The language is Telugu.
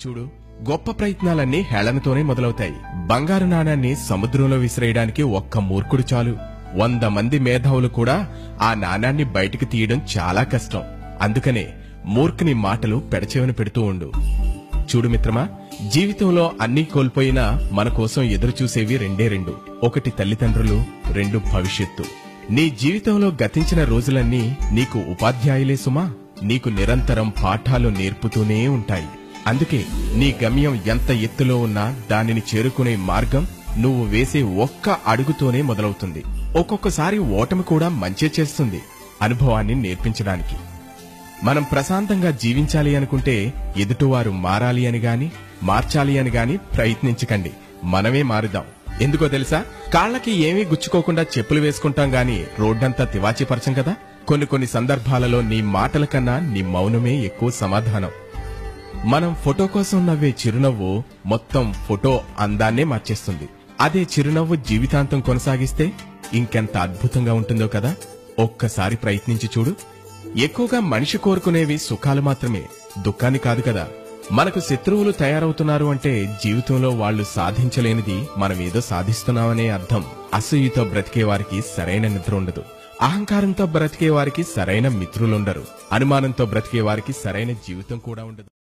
చూడు గొప్ప ప్రయత్నాలన్నీ హేళనతోనే మొదలవుతాయి బంగారు నాణాన్ని సముద్రంలో విసిరేయడానికి ఒక్క మూర్ఖుడు చాలు వంద మంది మేధావులు కూడా ఆ నాణాన్ని బయటికి తీయడం చాలా కష్టం అందుకనే మూర్ఖుని మాటలు పెడచెవిన పెడుతూ ఉండు చూడు మిత్రమా జీవితంలో అన్నీ కోల్పోయినా మన కోసం ఎదురు చూసేవి రెండే రెండు ఒకటి తల్లిదండ్రులు రెండు భవిష్యత్తు నీ జీవితంలో గతించిన రోజులన్నీ నీకు ఉపాధ్యాయులే సుమా నీకు నిరంతరం పాఠాలు నేర్పుతూనే ఉంటాయి అందుకే నీ గమ్యం ఎంత ఎత్తులో ఉన్నా దానిని చేరుకునే మార్గం నువ్వు వేసే ఒక్క అడుగుతోనే మొదలవుతుంది ఒక్కొక్కసారి ఓటమి కూడా మంచే చేస్తుంది అనుభవాన్ని నేర్పించడానికి మనం ప్రశాంతంగా జీవించాలి అనుకుంటే ఎదుటివారు మారాలి అని గాని మార్చాలి అని గాని ప్రయత్నించకండి మనమే మారుదాం ఎందుకో తెలుసా కాళ్ళకి ఏమీ గుచ్చుకోకుండా చెప్పులు వేసుకుంటాం గాని రోడ్డంతా తివాచీపరచం కదా కొన్ని కొన్ని సందర్భాలలో నీ మాటల కన్నా నీ మౌనమే ఎక్కువ సమాధానం మనం ఫోటో కోసం నవ్వే చిరునవ్వు మొత్తం ఫోటో అందాన్నే మార్చేస్తుంది అదే చిరునవ్వు జీవితాంతం కొనసాగిస్తే ఇంకెంత అద్భుతంగా ఉంటుందో కదా ఒక్కసారి ప్రయత్నించి చూడు ఎక్కువగా మనిషి కోరుకునేవి సుఖాలు మాత్రమే దుఃఖాన్ని కాదు కదా మనకు శత్రువులు తయారవుతున్నారు అంటే జీవితంలో వాళ్ళు సాధించలేనిది మనం ఏదో సాధిస్తున్నామనే అర్థం అసూయతో బ్రతికే వారికి సరైన నిద్ర ఉండదు అహంకారంతో బ్రతికే వారికి సరైన మిత్రులుండరు అనుమానంతో బ్రతికే వారికి సరైన జీవితం కూడా ఉండదు